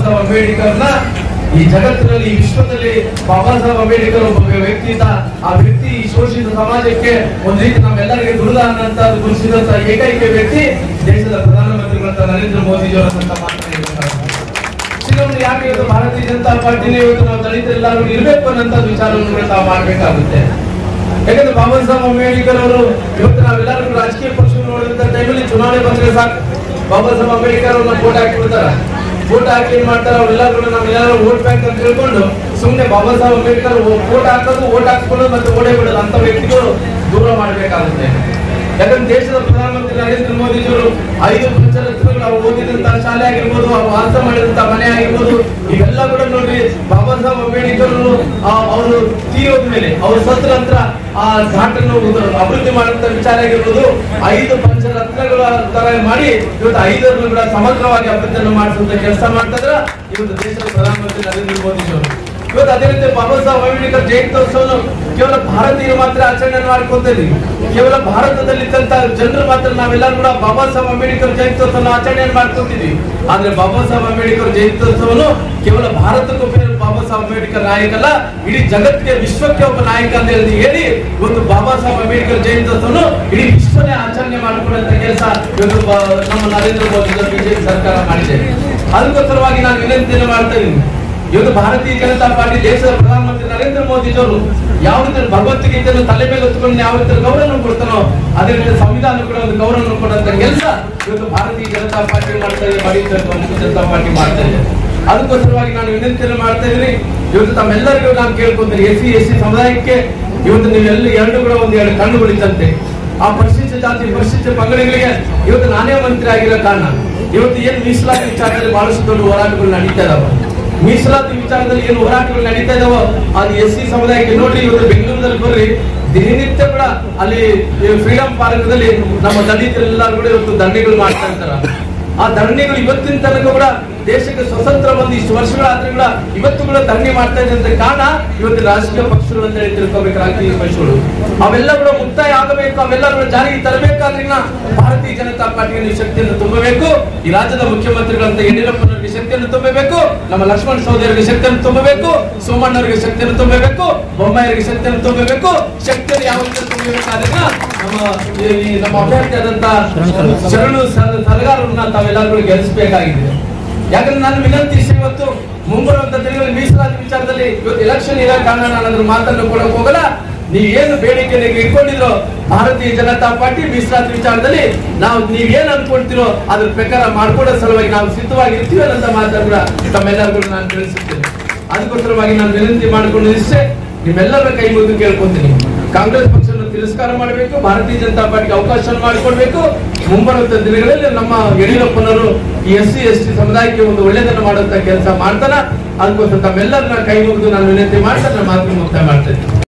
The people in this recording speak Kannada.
ಸಾಹೇಬ್ ಅಂಬೇಡ್ಕರ್ನ ಈ ಜಗತ್ತಿನಲ್ಲಿ ಈ ವಿಶ್ವದಲ್ಲಿ ಬಾಬಾ ಸಾಹೇಬ್ ಅಂಬೇಡ್ಕರ್ ಒಬ್ಬ ವ್ಯಕ್ತಿ ಇದ್ದ ಆ ವ್ಯಕ್ತಿ ಈ ಶೋಷಿತ ಸಮಾಜಕ್ಕೆ ಒಂದ್ ರೀತಿ ನಮ್ಮೆಲ್ಲರಿಗೆ ದುಡಿದ ಅನ್ನಂತ ಗುರುಸಿದಂತ ಏಕೈಕ ವ್ಯಕ್ತಿ ದೇಶದ ಪ್ರಧಾನಮಂತ್ರಿಗಳಂತ ನರೇಂದ್ರ ಮೋದಿಜಿಯವರ ಅಂತ ಮಾತನಾಡಿದ್ದಾರೆ ಶಿವಮೊಗ್ಗ ಯಾಕೆ ಇವತ್ತು ಭಾರತೀಯ ಜನತಾ ಪಾರ್ಟಿನೇ ಇವತ್ತು ನಾವು ದಲಿತರೆಲ್ಲರೂ ಇರಬೇಕು ಅನ್ನೋ ವಿಚಾರವನ್ನು ಕೂಡ ತಾವು ಮಾಡ್ಬೇಕಾಗುತ್ತೆ ಯಾಕಂದ್ರೆ ಬಾಬಾ ಸಾಹೇಬ್ ಅಂಬೇಡ್ಕರ್ ಅವರು ಇವತ್ತು ನಾವೆಲ್ಲರೂ ರಾಜಕೀಯ ಪಕ್ಷ ನೋಡಿದಂತ ಟೈಮಲ್ಲಿ ಚುನಾವಣೆ ಬಂದ್ರೆ ಸಾಕು ಬಾಬಾ ಸಾಹೇಬ್ ಅಂಬೇಡ್ಕರ್ ಅವ್ರನ್ನ ಫೋಟೋ ಹಾಕಿಬಿಡ್ತಾರ ಫೋಟೋ ಹಾಕಿ ಏನ್ ಮಾಡ್ತಾರ ಅವರೆಲ್ಲರೂ ನಾವೆಲ್ಲರೂ ವೋಟ್ ಬ್ಯಾಂಕ್ ಅಂತ ತಿಳ್ಕೊಂಡು ಸುಮ್ಮನೆ ಬಾಬಾ ಸಾಹೇಬ್ ಅಂಬೇಡ್ಕರ್ ಫೋಟೋ ಹಾಕೋದು ವೋಟ್ ಹಾಕ್ಸ್ಕೊಳ್ಳೋದು ಮತ್ತೆ ಓಡೇ ಬಿಡೋದು ಅಂತ ವ್ಯಕ್ತಿಗಳು ದೂರ ಮಾಡಬೇಕಾಗುತ್ತೆ ಯಾಕಂದ್ರೆ ದೇಶದ ಪ್ರಧಾನಮಂತ್ರಿ ನರೇಂದ್ರ ಮೋದಿಜಿಯವರು ಐದು ಪಂಚರತ್ನಗಳು ನಾವು ಓದಿದಂತ ಶಾಲೆ ಆಗಿರ್ಬೋದು ಅವ್ರು ವಾಸ ಮಾಡಿದಂತ ಮನೆ ಆಗಿರ್ಬೋದು ಇವೆಲ್ಲ ಕೂಡ ನೋಡ್ರಿ ಬಾಬಾ ಸಾಹೇಬ್ ಅಂಬೇಡ್ಕರ್ ಅವರು ತೀರೋದ ಮೇಲೆ ಅವ್ರ ಸತ್ತ ನಂತರ ಆ ಘಾಟನ್ನು ಉದ- ಅಭಿವೃದ್ಧಿ ಮಾಡುವಂತ ವಿಚಾರ ಆಗಿರ್ಬೋದು ಐದು ಪಂಚರತ್ನಗಳ ತರ ಮಾಡಿ ಇವತ್ತು ಐದರನ್ನು ಕೂಡ ಸಮಗ್ರವಾಗಿ ಅಭಿವೃದ್ಧಿಯನ್ನು ಮಾಡಿಸುವಂತ ಕೆಲಸ ಮಾಡ್ತಿದ್ರ ಇವತ್ತು ದೇಶದ ಪ್ರಧಾನಮಂತ್ರಿ ನರೇಂದ್ರ ಮೋದಿಜಿಯವರು ಇವತ್ತು ಅದೇ ರೀತಿ ಬಾಬಾ ಸಾಹೇಬ್ ಅಂಬೇಡ್ಕರ್ ಜಯಂತ್ಯೋತ್ಸವನು ಕೇವಲ ಭಾರತೀಯರು ಮಾತ್ರ ಆಚರಣೆ ಮಾಡ್ಕೊತಾ ಇದೀವಿ ಕೇವಲ ಭಾರತದಲ್ಲಿ ಇದ್ದಂತ ಜನರು ಮಾತ್ರ ನಾವೆಲ್ಲರೂ ಕೂಡ ಬಾಬಾ ಸಾಹೇಬ್ ಅಂಬೇಡ್ಕರ್ ಜಯಂತ್ಯೋತ್ಸವ ಆಚರಣೆ ಮಾಡ್ಕೊತಿದ್ವಿ ಆದ್ರೆ ಬಾಬಾ ಸಾಹೇಬ್ ಅಂಬೇಡ್ಕರ್ ಜಯಂತ್ಯೋತ್ಸವನು ಕೇವಲ ಭಾರತಕ್ಕೂ ಬೇರೆ ಬಾಬಾ ಸಾಹೇಬ್ ಅಂಬೇಡ್ಕರ್ ನಾಯಕಲ್ಲ ಇಡೀ ಜಗತ್ತಿಗೆ ವಿಶ್ವಕ್ಕೆ ಒಬ್ಬ ನಾಯಕ ಅಂತ ಹೇಳಿ ಹೇಳಿ ಇವತ್ತು ಬಾಬಾ ಸಾಹೇಬ್ ಅಂಬೇಡ್ಕರ್ ಜಯಂತ್ಯೋತ್ಸವನು ಇಡೀ ವಿಶ್ವನೇ ಆಚರಣೆ ಮಾಡಿಕೊಳ್ಳುವಂತ ಕೆಲಸ ಇವತ್ತು ಬ- ನಮ್ಮ ನರೇಂದ್ರ ಮೋದಿ ಬಿಜೆಪಿ ಸರ್ಕಾರ ಮಾಡಿದೆ ಅದಕ್ಕೋಸ್ಕರವಾಗಿ ನಾನು ವಿನಂತಿಯನ್ನು ಮಾಡ್ತಾ ಇದ್ದೀನಿ ಇವತ್ತು ಭಾರತೀಯ ಜನತಾ ಪಾರ್ಟಿ ದೇಶದ ಪ್ರಧಾನಮಂತ್ರಿ ನರೇಂದ್ರ ಮೋದಿಜಿಯವರು ಯಾವ ರೀತಿ ಭಗವದ್ಗೀತೆಯನ್ನು ತಲೆ ಮೇಲೆ ಹೊತ್ತುಕೊಂಡು ಯಾವ ರೀತಿ ಗೌರವ ಕೊಡ್ತಾನೋ ಅದೇ ರೀತಿ ಸಂವಿಧಾನ ಕೂಡ ಒಂದು ಗೌರವ ಕೊಡುವಂತ ಕೆಲಸ ಇವತ್ತು ಭಾರತೀಯ ಜನತಾ ಪಾರ್ಟಿ ಮಾಡ್ತಾ ಇದೆ ಭಾರತೀಯ ಜನತಾ ಪಾರ್ಟಿ ಮಾಡ್ತಾ ಇದೆ ಅದಕ್ಕೋಸ್ಕರವಾಗಿ ನಾನು ವಿನಂತಿಯನ್ನು ಮಾಡ್ತಾ ಇದ್ದೀನಿ ಇವತ್ತು ತಮ್ಮೆಲ್ಲರಿಗೂ ನಾನು ಕೇಳ್ಕೊಂತೀನಿ ಎಸ್ ಸಿ ಎಸ್ ಸಿ ಸಮುದಾಯಕ್ಕೆ ಇವತ್ತು ನೀವೆಲ್ಲ ಎರಡು ಕೂಡ ಒಂದು ಎರಡು ಕಣ್ಣುಗಳಿದ್ದಂತೆ ಆ ಪರಿಶಿಷ್ಟ ಜಾತಿ ಪರಿಶಿಷ್ಟ ಪಂಗಡಗಳಿಗೆ ಇವತ್ತು ನಾನೇ ಮಂತ್ರಿ ಆಗಿರೋ ಕಾರಣ ಇವತ್ತು ಏನ್ ಮೀಸಲಾತಿ ವಿಚಾರದಲ್ಲಿ ಬಹಳಷ್ಟು ದೊಡ್ಡ ಹೋರಾಟಗಳು ನಡೀತಾ ಇದಾವೆ ಮೀಸಲಾತಿ ವಿಚಾರದಲ್ಲಿ ಏನು ಹೋರಾಟಗಳು ನಡೀತಾ ಇದಾವೋ ಅದು ಎಸ್ ಸಿ ಸಮುದಾಯಕ್ಕೆ ನೋಡ್ರಿ ಇವತ್ತು ಬೆಂಗಳೂರಲ್ಲಿ ಬರ್ರಿ ದಿನನಿತ್ಯ ಕೂಡ ಅಲ್ಲಿ ಫ್ರೀಡಂ ಪಾರ್ಕ್ದಲ್ಲಿ ನಮ್ಮ ದಲಿತರೆಲ್ಲರೂ ಕೂಡ ಇವತ್ತು ದಂಡೆಗಳು ಮಾಡ್ತಾ ಇರ್ತಾರ ಆ ಧರಣಿಗಳು ಇವತ್ತಿನ ತನಕ ಕೂಡ ದೇಶಕ್ಕೆ ಸ್ವತಂತ್ರ ಬಂದು ಇಷ್ಟು ವರ್ಷಗಳಾದ್ರೆ ಕೂಡ ಇವತ್ತು ಕೂಡ ಧರಣಿ ಮಾಡ್ತಾ ಇದೆ ಅಂತ ಕಾರಣ ಇವತ್ತು ರಾಜಕೀಯ ಪಕ್ಷಗಳು ಅಂತ ಹೇಳಿ ತಿಳ್ಕೊಬೇಕು ರಾಜಕೀಯ ಪಕ್ಷಗಳು ಅವೆಲ್ಲ ಕೂಡ ಮುಕ್ತಾಯ ಆಗಬೇಕು ಅವೆಲ್ಲ ಕೂಡ ಜಾರಿಗೆ ತರಬೇಕಾದ್ರೆ ಭಾರತೀಯ ಜನತಾ ಪಾರ್ಟಿಗೆ ಶಕ್ತಿಯನ್ನು ತುಂಬಬೇಕು ಈ ರಾಜ್ಯದ ಮುಖ್ಯಮಂತ್ರಿಗಳಂತ ಯಡಿಯೂರಪ್ಪನವರಿಗೆ ಶಕ್ತಿಯನ್ನು ತುಂಬಬೇಕು ನಮ್ಮ ಲಕ್ಷ್ಮಣ ಸಹೋದರಿಗೆ ಶಕ್ತಿಯನ್ನು ತುಂಬಬೇಕು ಸೋಮಣ್ಣವರಿಗೆ ಶಕ್ತಿಯನ್ನು ತುಂಬಬೇಕು ಬೊಮ್ಮಾಯರಿಗೆ ಶಕ್ತಿಯನ್ನು ತುಂಬಬೇಕು ಶಕ್ತಿಯನ್ನು ಯಾವ ರೀತಿ ತುಂಬಬೇಕಾದ್ರೆ ನಮ್ಮ ಈ- ಈ ನಮ್ಮ ಅಭ್ಯರ್ಥಿ ಆದಂತ ಶರಣು ಸ- ಸಲಗಾರರನ್ನ ತಾವೆಲ್ಲರೂ ಗೆಲ್ಲಿಸಬೇಕಾಗಿದೆ ಯಾಕಂದ್ರೆ ನಾನು ವಿನಂತಿ ಇಷ್ಟೇ ಇವತ್ತು ಮುಂಬರುವಂತ ದಿನಗಳಲ್ಲಿ ಮೀಸಲಾತಿ ವಿಚಾರದಲ್ಲಿ ಇವತ್ತು ಎಲೆಕ್ಷನ್ ಇರೋ ಕಾರಣ ನಾನು ಅದ್ರ ಮಾತನ್ನು ಕೊಡಕ್ ಹೋಗಲ್ಲ ನೀವೇನು ಬೇಡಿಕೆ ನೀವು ಇಟ್ಕೊಂಡಿರೋ ಭಾರತೀಯ ಜನತಾ ಪಾರ್ಟಿ ಮೀಸಲಾತಿ ವಿಚಾರದಲ್ಲಿ ನಾವು ನೀವೇನ್ ಅನ್ಕೊಳ್ತಿರೋ ಅದ್ರ ಪ್ರಕಾರ ಮಾಡ್ಕೊಡೋ ಸಲುವಾಗಿ ನಾವು ಸಿದ್ಧವಾಗಿರ್ತೀವಿ ಅನ್ನೋ ಮಾತನ್ನು ಕೂಡ ತಮ್ಮೆಲ್ಲರಿಗೂ ನಾನು ತಿಳಿಸುತ್ತೇನೆ ಅದಕ್ಕೋಸ್ಕರವಾಗಿ ನಾನು ವಿನಂತಿ ಮಾಡಿಕೊಂಡು ಇಷ್ಟೇ ನಿಮ್ಮೆಲ್ಲರ ಕೈ ಮುಗಿದು ಕೇಳ್ಕೊಂತೀನಿ ಕಾಂಗ್ರೆಸ್ ಪಕ್ಷವನ್ನು ತಿರಸ್ಕಾರ ಮಾಡಬೇಕು ಭಾರತೀಯ ಜನತಾ ಪಾರ್ಟಿಗೆ ಅವಕಾಶ ಮಾಡಿಕೊಡ್ಬೇಕು ಮುಂಬರುವಂತ ದಿನಗಳಲ್ಲಿ ನಮ್ಮ ಯಡಿಯೂರಪ್ಪನವರು ಈ ಎಸ್ ಸಿ ಎಸ್ ಟಿ ಸಮುದಾಯಕ್ಕೆ ಒಂದು ಒಳ್ಳೆಯದನ್ನು ಮಾಡುವಂತ ಕೆಲಸ ಮಾಡ್ತಾನ ಅದಕ್ಕೋಸ್ಕರ ತಮ್ಮೆಲ್ಲರನ್ನ ಕೈ ಮುಗಿದು ನಾನು ವಿನಂತಿ ಮಾಡ್ತಾ ನನ್ನ ಮಾತನ್ನು ಮುಕ್ತಾಯ ಮಾಡ್ತೇನೆ